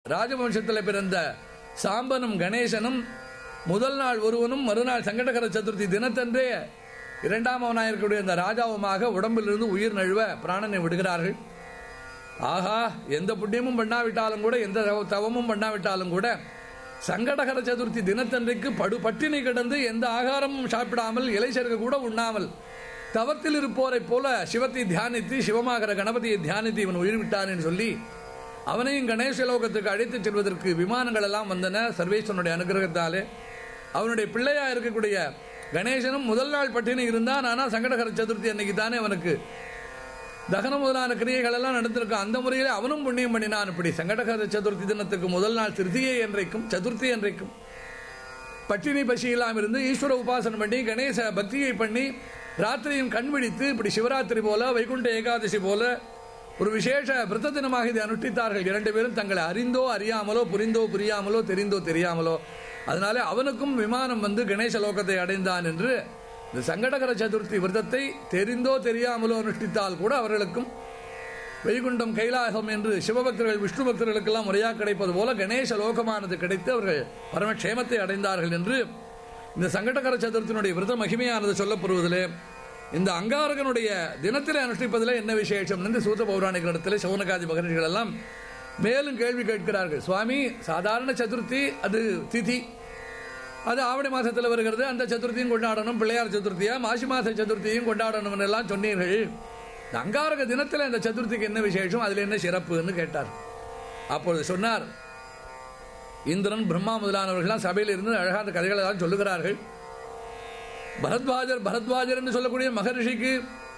ராஜவம்சத்தில் பிறந்த சாம்பனும் கணேசனும் முதல் நாள் ஒருவனும் மறுநாள் சங்கடகர சதுர்த்தி தினத்தன்றே இரண்டாம் அவனாயிருக்கக்கூடிய அந்த ராஜாவுமாக உடம்பிலிருந்து உயிர் நழுவ பிராணனை விடுகிறார்கள் ஆஹா எந்த புண்ணியமும் பண்ணாவிட்டாலும் கூட எந்த தவ- தவமும் பண்ணாவிட்டாலும் கூட சங்கடகர சதுர்த்தி தினத்தன்றைக்கு படு பட்டினி கிடந்து எந்த ஆகாரமும் சாப்பிடாமல் இலைச்சருக்கு கூட உண்ணாமல் தவத்தில் இருப்போரைப் போல சிவத்தை தியானித்து சிவமாகிற கணபதியை தியானித்து இவன் உயிர் விட்டான் என்று சொல்லி அவனையும் கணேச லோகத்துக்கு அழைத்துச் செல்வதற்கு விமானங்கள் எல்லாம் வந்தன சர்வேஸ்வரனுடைய அனுகிரகத்தாலே அவனுடைய பிள்ளையா இருக்கக்கூடிய கணேசனும் முதல் நாள் பட்டினி இருந்தான் ஆனால் சங்கடகர சதுர்த்தி அன்னைக்கு தானே அவனுக்கு தகனம் முதலான கிரியைகள் எல்லாம் நடந்திருக்கும் அந்த முறையில் அவனும் புண்ணியம் பண்ணினான் இப்படி சங்கடகர சதுர்த்தி தினத்துக்கு முதல் நாள் திருதியை என்றைக்கும் சதுர்த்தி என்றைக்கும் பட்டினி பசி இல்லாமல் இருந்து ஈஸ்வர உபாசனம் பண்ணி கணேச பக்தியை பண்ணி ராத்திரியும் கண் விழித்து இப்படி சிவராத்திரி போல வைகுண்ட ஏகாதசி போல ஒரு விசேஷ விரத தினமாக இதை அனுஷ்டித்தார்கள் இரண்டு பேரும் தங்களை அறிந்தோ அறியாமலோ புரிந்தோ புரியாமலோ தெரிந்தோ தெரியாமலோ அதனால அவனுக்கும் விமானம் வந்து கணேச லோகத்தை அடைந்தான் என்று இந்த சங்கடகர சதுர்த்தி விரதத்தை தெரிந்தோ தெரியாமலோ அனுஷ்டித்தால் கூட அவர்களுக்கும் வைகுண்டம் கைலாகம் என்று சிவபக்தர்கள் விஷ்ணு பக்தர்களுக்கெல்லாம் முறையாக கிடைப்பது போல கணேச லோகமானது கிடைத்து அவர்கள் பரமக்ஷேமத்தை அடைந்தார்கள் என்று இந்த சங்கடகர சதுர்த்தியினுடைய விரத மகிமையானது சொல்லப்படுவதிலே இந்த அங்காரகனுடைய தினத்தில் அனுஷ்டிப்பதில் என்ன விசேஷம் என்று சூத பௌராணிக இடத்துல சௌனகாதி மகரிஷிகள் எல்லாம் மேலும் கேள்வி கேட்கிறார்கள் சுவாமி சாதாரண சதுர்த்தி அது திதி அது ஆவணி மாசத்துல வருகிறது அந்த சதுர்த்தியும் கொண்டாடணும் பிள்ளையார் சதுர்த்தியா மாசி மாச சதுர்த்தியும் கொண்டாடணும் எல்லாம் சொன்னீர்கள் இந்த அங்காரக தினத்தில் இந்த சதுர்த்திக்கு என்ன விசேஷம் அதுல என்ன சிறப்புன்னு கேட்டார் அப்பொழுது சொன்னார் இந்திரன் பிரம்மா முதலானவர்கள்லாம் சபையில் இருந்து அழகான கதைகளை எல்லாம் சொல்லுகிறார்கள் பரத்வாஜர் பரத்வாஜர் என்று சொல்லக்கூடிய மகரிஷிக்கு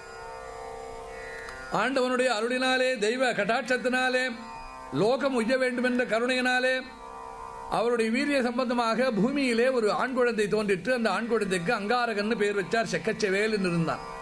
ஆண்டவனுடைய அருளினாலே தெய்வ கட்டாட்சத்தினாலே லோகம் உய்ய வேண்டும் என்ற கருணையினாலே அவருடைய வீரிய சம்பந்தமாக பூமியிலே ஒரு ஆண் குழந்தை தோன்றிற்று அந்த ஆண் குழந்தைக்கு அங்காரகன்னு பெயர் வச்சார் செக்கச்செவேல் என்று இருந்தான்